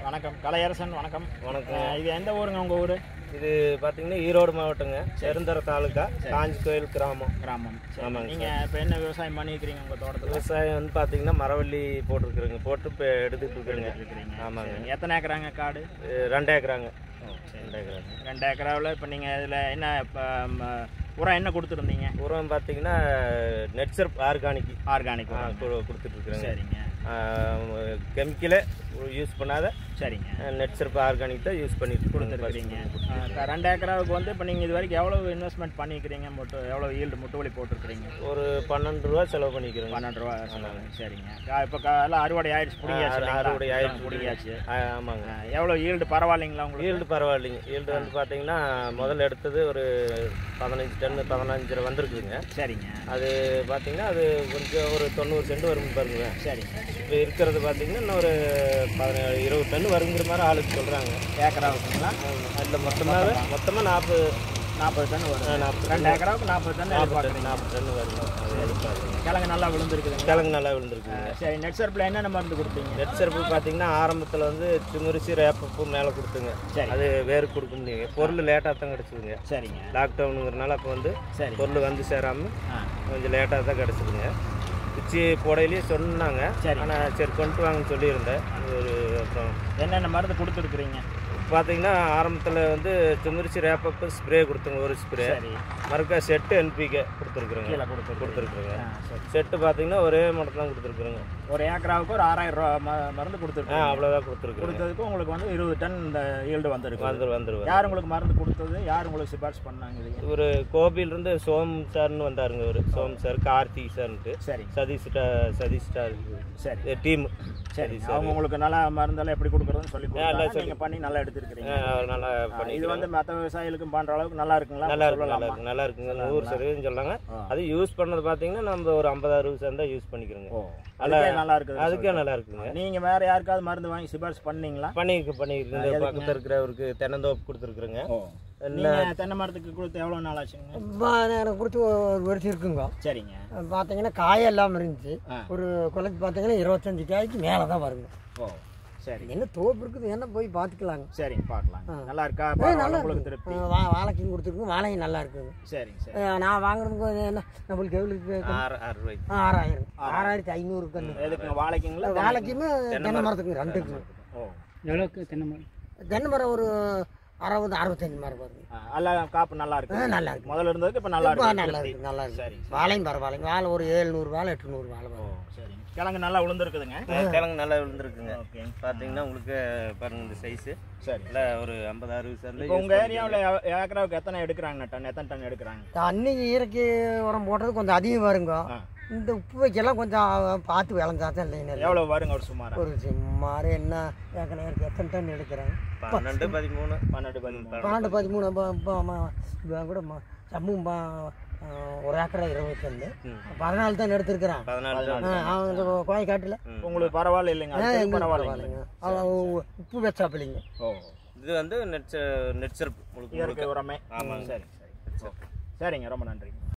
வணக்கம் கலையரசன் வணக்கம் வணக்கம் அஹ் இது எந்த ஊருங்க உங்கள் ஊர் இது பார்த்தீங்கன்னா ஈரோடு மாவட்டங்க பெருந்தர தாலுக்கா காஞ்சி கோயில் கிராமம் கிராமம் ஆமாங்க நீங்கள் இப்போ என்ன விவசாயம் பண்ணிக்கிறீங்க உங்கள் தோட்டத்தில் விவசாயம் வந்து பார்த்தீங்கன்னா மரவள்ளி போட்டிருக்குறேங்க போட்டு இப்போ எடுத்துட்டு இருக்கிறேங்க இருக்கிறீங்க ஆமாங்க சரி. எத்தனை ஏக்கராங்க காடு இது ரெண்டு ஏக்கராங்க ரெண்டு ஏக்கராங்க ரெண்டு ஏக்கராவில் இப்போ நீங்கள் இதில் என்ன இப்போ ம, உரம் என்ன கொடுத்துருந்தீங்க உரம் பார்த்தீங்கன்னா நெட்சர் ஆர்கானிக் ஆர்கானிக் உரம் கொடுத்துட்டு இருக்கிறேங்க சரிங்க கெமிக்கலே யூஸ் பண்ணாத சரிங்க நெட்சர்ப் ஆர்கானிக் தான் யூஸ் பண்ணிட்டு கொடுத்துருக்குறீங்க அஹ் ரெண்டு ஏக்கராவுக்கு வந்து இப்போ நீங்கள் இது வரைக்கும் எவ்வளோ இன்வெஸ்ட்மெண்ட் பண்ணிக்கிறீங்க மொட்டு எவ்வளோ ஈல்டு முட்டுவலி போட்டிருக்கிறீங்க ஒரு பன்னெண்டு ரூபா செலவு பண்ணிக்கிறேங்க பன்னெண்டு ரூபா செலவு. சரிங்க இப்போ எல்லாம் அறுவடை ஆயிடுச்சு பிடிங்காச்சு அறு- அறுவடை ஆயிடுச்சு. பிடிங்காச்சு ஆ, ஆமாங்க எவ்வளோ ஈல்டு பரவாயில்லைங்களா உங்களுக்கு ஈல்டு பரவாயில்லைங்க ஈல்டு வந்து பார்த்தீங்கன்னா முதல்ல எடுத்தது ஒரு பதினஞ்சு டன்னு பதினஞ்சரை வந்திருக்குதுங்க சரிங்க அது பார்த்தீங்கன்னா அது கொஞ்சம் ஒரு தொண்ணூறு சென்ட் வரும் பாருங்க சரிங்க இப்போ இருக்கிறது பார்த்தீங்கன்னா இன்னும் ஒரு பதினேழு இருபது டன் வருங்கிற மாதிரி ஆளுக்கு சொல்கிறாங்க ஏக்கராவுக்குங்களா அதில் மொத்தமாக மொத்தமாக நாற்பது நாற்பது டன் வரும் நாற்பது ரெண்டு ஏக்கராவுக்கு நாற்பது டன் நாற்பது டன் நாற்பது டன் வருங்க அது எதிர்பார்க்குறேங்க கிழங்கு நல்லா விழுந்துருக்குதுங்க கிழங்கு நல்லா விழுந்துருக்குங்க சரி நெட் சர்ப்பில் என்னென்ன மருந்து கொடுத்தீங்க நெட் செருப்பு பார்த்தீங்கன்னா ஆரம்பத்தில் வந்து திமிரிசி ரேப்பப்பு மேலே கொடுத்துங்க சரி அது வேறு கொடுக்க முடியுங்க பொருள் லேட்டாக தான் கிடச்சிதுங்க சரிங்க லாக்டவுனுங்கிறனால அப்போ வந்து சரி பொருள் வந்து சேராமல் ஆ கொஞ்சம் லேட்டாக தான் கிடச்சிதுங்க உச்சி போடையிலேயே சொன்னாங்க சரி. ஆனால் சரி கொண்டு வாங்கன்னு சொல்லியிருந்தேன் அது ஒரு அப்புறம் என்னென்ன மருந்து கொடுத்துருக்குறீங்க பார்த்தீங்கன்னா ஆரம்பத்தில் வந்து திமிரிச்சி ரேப்பப்பு ஸ்ப்ரே கொடுத்துங்க ஒரு ஸ்ப்ரே சரி மறுக்கா செட்டு என்பிகே கொடுத்துருக்குறோங்க கீழே கொடுத்துருக்கு கொடுத்துருக்குறோங்க ஆ சரி செட்டு பார்த்தீங்கன்னா ஒரே மட்டும் தான் கொடுத்துருக்குறோங்க ஒரு ஏக்கராவுக்கு ஒரு ஆறாயிரம் ரூபா ம- மருந்து ஆ கொடுத்துருக்கோம் அவ்வளோதான் கொடுத்துருக்குறோங்க கொடுத்ததுக்கு உங்களுக்கு வந்து இருபது டன் இந்த ஈல்டு வந்திருக்கு வந்து வந்துருவார் யார் உங்களுக்கு மருந்து கொடுத்தது யார் உங்களுக்கு சிபாரிசு பண்ணாங்க இது இவர் கோபிலிருந்து சோம் சார்னு வந்தாருங்க இவர் சோம் சார் கார்த்திக் சார்ன்ட்டு சரிங்க சதீஷ் டா- சதீஷ் ஸ்டார் சரி டீம் சரி அவங்க உங்களுக்கு நல்லா மருந்தெல்லாம் எப்படி கொடுக்குறதுன்னு சொல்லி நல்லா கொடுத்தாங்க சொல்லி- நீங்கள் பண்ணி நல்லா எடுத்துருக்கிறீங்க நல்லா இது பண்ணி வந்து மற்ற விவசாயிகளுக்கும் பண்ற அளவுக்கு நல்லா இருக்குங்களா நல்லா இருக்கு நல்லா சொல்லலாமா? இருக்கு நல்லா இருக்குங்க நூறு சதவீதம் சொல்லாங்க ஆ. அது யூஸ் பண்ணது பார்த்தீங்கன்னா நம்ம ஒரு ஐம்பது அறுபது சதம் தான் யூஸ் பண்ணிக்கிறோங்க ஓ அதுக்கே நல்லா இருக்குது அதுக்கே நல்லா இருக்குங்க நீங்க வேற யாருக்காவது மருந்து வாங்கி சிபாரிசு பண்ணீங்களா பண்ணிருக்கு பண்ணிருக்கு இந்த பக்கத்தில் இருக்கிறவருக்கு தென்னந்தோப்பு கொடுத்துருக்குறேங்க ஓ நீங்க தென்னை மரத்துக்கு கொடுத்து எவ்வளவு நாள் ஆச்சுங்க பா- எனக்கு கொடுத்து ஒரு வருஷம் இருக்குங்க சரிங்க பார்த்தீங்கன்னா காய எல்லாம் இருந்துச்சு ஆ. ஒரு குலைக்கு பார்த்தீங்கன்னா இருபத்தஞ்சு காய்க்கு மேலே தான் வருங்க ஓ சரி என்ன தோப்பு இருக்குது என்ன போய் பார்த்துக்கலாங்க சரிங்க பார்க்கலாம் நல்லா இருக்கா ஏ, பரவாயில்ல நல்லா உங்களுக்கு இருக்கு திருப்தி ஆ, வா வாழைக்கும் கொடுத்துருக்குங்க வாழையும் நல்லா இருக்குங்க சரிங்க சரி ஆ, நான் வாங்குறதுக்கு என்ன நம்மளுக்கு எவ்வளோக்கு ஆறு ஆறு ரூபாய்க்கு ஆறாயிரம் ஆறாயிரத்தி ஐநூறு கன்று எதுக்குங்க வாழைக்குங்களா வாழைக்குமே தென்னை மரத்துக்கு ரெண்டுக்கு ஓ எவ்வளோக்கு தென்னை மரம் தென்னை மரம் ஒரு அறுபது அறுபத்தஞ்சு மரம் வருங்க ஆ, எல்லாம் காப்பு நல்லா இருக்கு ஆ, நல்லா இருக்கு முதல்ல இருந்ததுக்கு இப்ப நல்லா இப்போ இருக்கு நல்லா திருப்தி. இருக்கு நல்லா இருக்கு சரி வாழையும் பரவாயில்லைங்க வாழை ஒரு ஏழ்நூறு வாழை எட்நூறு வாழை ஓ வரும் சரிங்க கிழங்கு நல்லா விழுந்துருக்குதுங்க கிழங்கு நல்லா விழுந்துருக்குங்க ஓகே பார்த்தீங்கன்னா உங்களுக்கு பாருங்க இந்த சைஸு சரி இல்லை ஒரு ஐம்பது அறுபது இப்போ சதம் உங்க ஏரியாவில் ஏக்கராவுக்கு எத்தனை எடுக்கிறாங்க டன் எத்தனை டன் எடுக்கிறாங்க அன்னைக்கு இயற்கை உரம் போட்டது கொஞ்சம் அதிகம் வருங்க ஆ. இந்த உப்பு வைக்கலாம் கொஞ்சம் பார்த்து விளைஞ்சா தான் இல்லைங்க எவ்வளவு வருங்க ஒரு சுமாரா ஒரு சுமார் என்ன ஏக்கனை எத்தனை டன் எடுக்கிறேன் பன்னெண்டு பதிமூணு பன்னெண்டு பதிமூணு பன்னெண்டு பதிமூணு ப- ப- ம- இது கூட ம- சம்பவம் ப- ஆ, ஒரு ஏக்கரை இருபத்தொன்று ம். பதினாலு தான் எடுத்துருக்குறான் பதினாலு தான். அவன் இந்த கோய் காட்டில் உங்களுக்கு பரவாயில்ல இல்லைங்க அதுக்கு பரவாயில்லைங்க பரவாயில்லைங்க உப்பு வச்சாப்பிள்ளைங்க ஓ இது வந்து நெட் நெட் செருப்பு உங்களுக்கு இயற்கை உரமே ஆமாங்க. சரி சரி சரிங்க ரொம்ப நன்றி